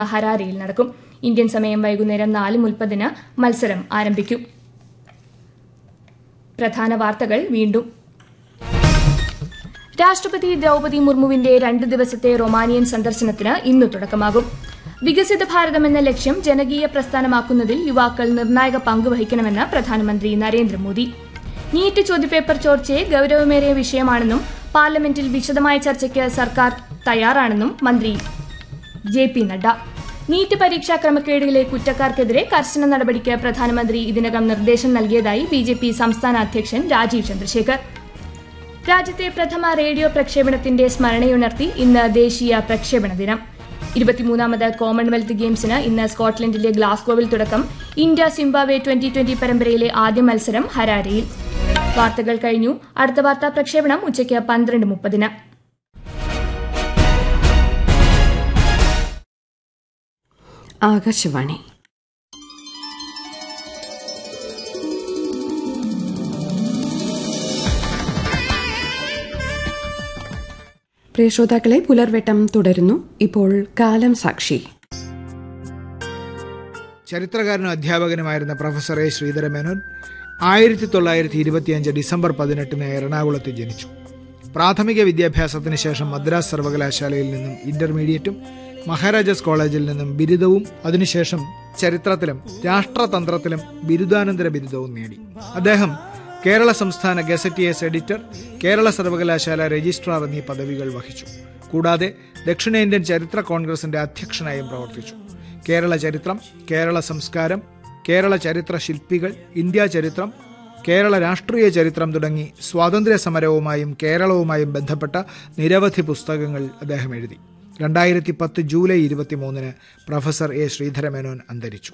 ഹരാരയിൽ നടക്കും ഇന്ത്യൻ സമയം വൈകുന്നേരം നാല് മുപ്പതിന് മത്സരം ആരംഭിക്കും പ്രധാന വാർത്തകൾ വീണ്ടും രാഷ്ട്രപതി ദ്രൌപതി മുർമുവിന്റെ രണ്ട് ദിവസത്തെ റൊമാനിയൻ സന്ദർശനത്തിന് ഇന്ന് തുടക്കമാകും വികസിത ഭാരതം എന്ന ലക്ഷ്യം ജനകീയ പ്രസ്ഥാനമാക്കുന്നതിൽ യുവാക്കൾ നിർണായക പങ്ക് വഹിക്കണമെന്ന് പ്രധാനമന്ത്രി നരേന്ദ്രമോദി നീറ്റ് ചോദ്യപേപ്പർ ചോർച്ചയെ ഗൌരവമേറിയ വിഷയമാണെന്നും പാർലമെന്റിൽ വിശദമായ ചർച്ചയ്ക്ക് സർക്കാർ തയ്യാറാണെന്നും മന്ത്രി ജെ പി നഡ്ഡ നീറ്റ് പരീക്ഷാ ക്രമക്കേടുകളിലെ കുറ്റക്കാർക്കെതിരെ കർശന നടപടിക്ക് പ്രധാനമന്ത്രി ഇതിനകം നിർദ്ദേശം നൽകിയതായി ബി ജെ പി സംസ്ഥാന അധ്യക്ഷൻ രാജീവ് ചന്ദ്രശേഖർ രാജ്യത്തെ പ്രഥമ റേഡിയോ പ്രക്ഷേപണത്തിന്റെ സ്മരണയുണർത്തി ഇന്ന് ദേശീയ പ്രക്ഷേപണ ദിനം ഇരുപത്തിമൂന്നാമത് കോമൺവെൽത്ത് ഗെയിംസിന് ഇന്ന് സ്കോട്ട്ലൻഡിലെ ഗ്ലാസ്ഗോവിൽ തുടക്കം ഇന്ത്യ സിംബാബ്വെ ട്വന്റി ട്വന്റി പരമ്പരയിലെ ആദ്യ മത്സരം ഹരാരയിൽ വാർത്തകൾ കഴിഞ്ഞു അടുത്ത വാർത്താ പ്രക്ഷേപണം ഉച്ചയ്ക്ക് പന്ത്രണ്ട് മുപ്പതിന് ആകാശവാണി പ്രിയ ശ്രോതാക്കളെ പുലർവെട്ടം തുടരുന്നു ഇപ്പോൾ കാലം സാക്ഷി ചരിത്രകാരനും അധ്യാപകനുമായിരുന്ന പ്രൊഫസർ എ ശ്രീധരമേനോൻ ആയിരത്തി തൊള്ളായിരത്തി ഇരുപത്തിയഞ്ച് ഡിസംബർ പതിനെട്ടിന് എറണാകുളത്ത് ജനിച്ചു പ്രാഥമിക വിദ്യാഭ്യാസത്തിന് ശേഷം മദ്രാസ് സർവകലാശാലയിൽ നിന്നും ഇന്റർമീഡിയറ്റും മഹാരാജാസ് കോളേജിൽ നിന്നും ബിരുദവും അതിനുശേഷം ചരിത്രത്തിലും രാഷ്ട്രതന്ത്രത്തിലും ബിരുദാനന്തര ബിരുദവും നേടി അദ്ദേഹം കേരള സംസ്ഥാന ഗസറ്റിയേഴ്സ് എഡിറ്റർ കേരള സർവകലാശാല രജിസ്ട്രാർ എന്നീ പദവികൾ വഹിച്ചു കൂടാതെ ദക്ഷിണേന്ത്യൻ ചരിത്ര കോൺഗ്രസിന്റെ അധ്യക്ഷനായും പ്രവർത്തിച്ചു കേരള ചരിത്രം കേരള സംസ്കാരം കേരള ചരിത്ര ശില്പികൾ ഇന്ത്യ ചരിത്രം കേരള രാഷ്ട്രീയ ചരിത്രം തുടങ്ങി സ്വാതന്ത്ര്യ സമരവുമായും കേരളവുമായും ബന്ധപ്പെട്ട നിരവധി പുസ്തകങ്ങൾ അദ്ദേഹം എഴുതി രണ്ടായിരത്തി പത്ത് ജൂലൈ ഇരുപത്തിമൂന്നിന് പ്രൊഫസർ എ ശ്രീധരമേനോൻ അന്തരിച്ചു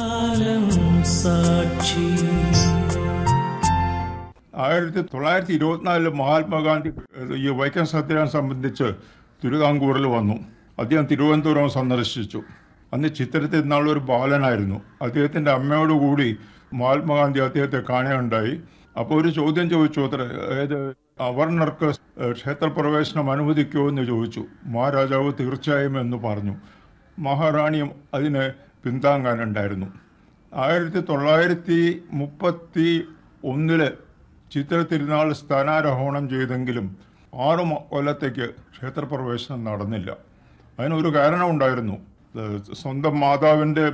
ആയിരത്തി തൊള്ളായിരത്തി ഇരുപത്തിനാലില് മഹാത്മാഗാന്ധി ഈ വൈക്കം സത്യാഗ്രഹം സംബന്ധിച്ച് തിരുവിതാംകൂറിൽ വന്നു അദ്ദേഹം തിരുവനന്തപുരം സന്ദർശിച്ചു അന്ന് ചിത്രത്തിൽ നിന്നുള്ള ഒരു ബാലനായിരുന്നു അദ്ദേഹത്തിന്റെ അമ്മയോടുകൂടി മഹാത്മാഗാന്ധി അദ്ദേഹത്തെ കാണുകയുണ്ടായി അപ്പോൾ ഒരു ചോദ്യം ചോദിച്ചു അത്ര അതായത് അവർണർക്ക് ക്ഷേത്രപ്രവേശനം അനുവദിക്കുമോ എന്ന് ചോദിച്ചു മഹാരാജാവ് തീർച്ചയായും എന്ന് പറഞ്ഞു മഹാറാണിയും അതിന് പിന്താങ്ങാനുണ്ടായിരുന്നു ആയിരത്തി തൊള്ളായിരത്തി മുപ്പത്തി ഒന്നില് ചിത്ര തിരുനാൾ സ്ഥാനാരോഹണം ചെയ്തെങ്കിലും ആറു കൊല്ലത്തേക്ക് ക്ഷേത്രപ്രവേശനം നടന്നില്ല അതിനൊരു കാരണമുണ്ടായിരുന്നു സ്വന്തം മാതാവിൻ്റെ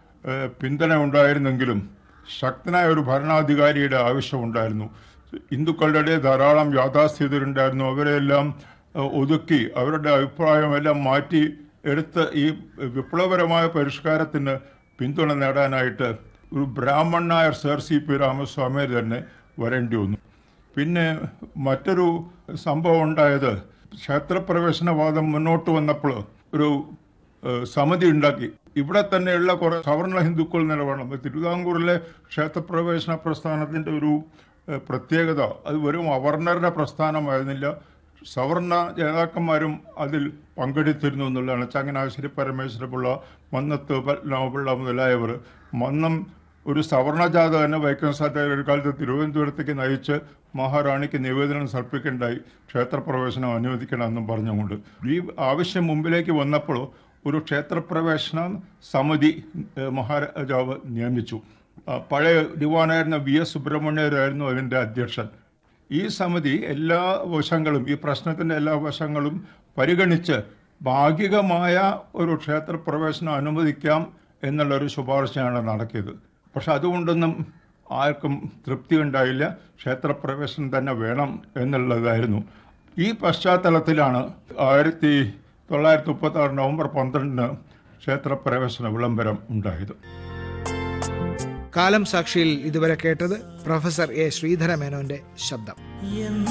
പിന്തുണ ഉണ്ടായിരുന്നെങ്കിലും ശക്തനായ ഒരു ഭരണാധികാരിയുടെ ആവശ്യമുണ്ടായിരുന്നു ഹിന്ദുക്കളുടെ ധാരാളം യാഥാസ്ഥിതരുണ്ടായിരുന്നു അവരെല്ലാം ഒതുക്കി അവരുടെ അഭിപ്രായമെല്ലാം മാറ്റി എടുത്ത് ഈ വിപ്ലവപരമായ പരിഷ്കാരത്തിന് പിന്തുണ നേടാനായിട്ട് ഒരു ബ്രാഹ്മണനായ സർ സി പി രാമസ്വാമി തന്നെ വരേണ്ടി വന്നു പിന്നെ മറ്റൊരു സംഭവം ഉണ്ടായത് ക്ഷേത്രപ്രവേശനവാദം മുന്നോട്ട് വന്നപ്പോൾ ഒരു സമിതി ഉണ്ടാക്കി ഇവിടെ തന്നെയുള്ള കുറെ സവർണ ഹിന്ദുക്കൾ നിലവേണം തിരുവിതാംകൂറിലെ ക്ഷേത്രപ്രവേശന പ്രസ്ഥാനത്തിന്റെ ഒരു പ്രത്യേകത അത് വെറും അവർണരുടെ പ്രസ്ഥാനമായിരുന്നില്ല സവർണ നേതാക്കന്മാരും അതിൽ പങ്കെടുത്തിരുന്നു എന്നുള്ളതാണ് ചങ്ങനാശ്ശേരി പരമേശ്വരപിള്ള മന്നത്ത് പത്മനാഭപിള്ള മുതലായവർ മന്നം ഒരു സവർണജാത തന്നെ വൈക്കം സാധ്യത ഒരു കാലത്ത് തിരുവനന്തപുരത്തേക്ക് നയിച്ച് മഹാറാണിക്ക് നിവേദനം സമർപ്പിക്കേണ്ടായി ക്ഷേത്രപ്രവേശനം അനുവദിക്കണമെന്നും പറഞ്ഞുകൊണ്ട് ഈ ആവശ്യം മുമ്പിലേക്ക് വന്നപ്പോൾ ഒരു ക്ഷേത്രപ്രവേശന സമിതി മഹാരാജാവ് നിയമിച്ചു പഴയ ദിവാനായിരുന്ന വി എസ് സുബ്രഹ്മണ്യരായിരുന്നു അതിൻ്റെ അധ്യക്ഷൻ ഈ സമിതി എല്ലാ വശങ്ങളും ഈ പ്രശ്നത്തിൻ്റെ എല്ലാ വശങ്ങളും പരിഗണിച്ച് ഭാഗികമായ ഒരു ക്ഷേത്രപ്രവേശനം അനുവദിക്കാം എന്നുള്ളൊരു ശുപാർശയാണ് നടത്തിയത് പക്ഷെ അതുകൊണ്ടൊന്നും ആർക്കും തൃപ്തി ഉണ്ടായില്ല ക്ഷേത്രപ്രവേശനം തന്നെ വേണം എന്നുള്ളതായിരുന്നു ഈ പശ്ചാത്തലത്തിലാണ് ആയിരത്തി തൊള്ളായിരത്തി മുപ്പത്തി ആറ് നവംബർ പന്ത്രണ്ടിന് ക്ഷേത്രപ്രവേശന വിളംബരം ഉണ്ടായത് കാലം സാക്ഷിയിൽ ഇതുവരെ കേട്ടത് പ്രൊഫസർ എ ശ്രീധര മേനോന്റെ ശബ്ദം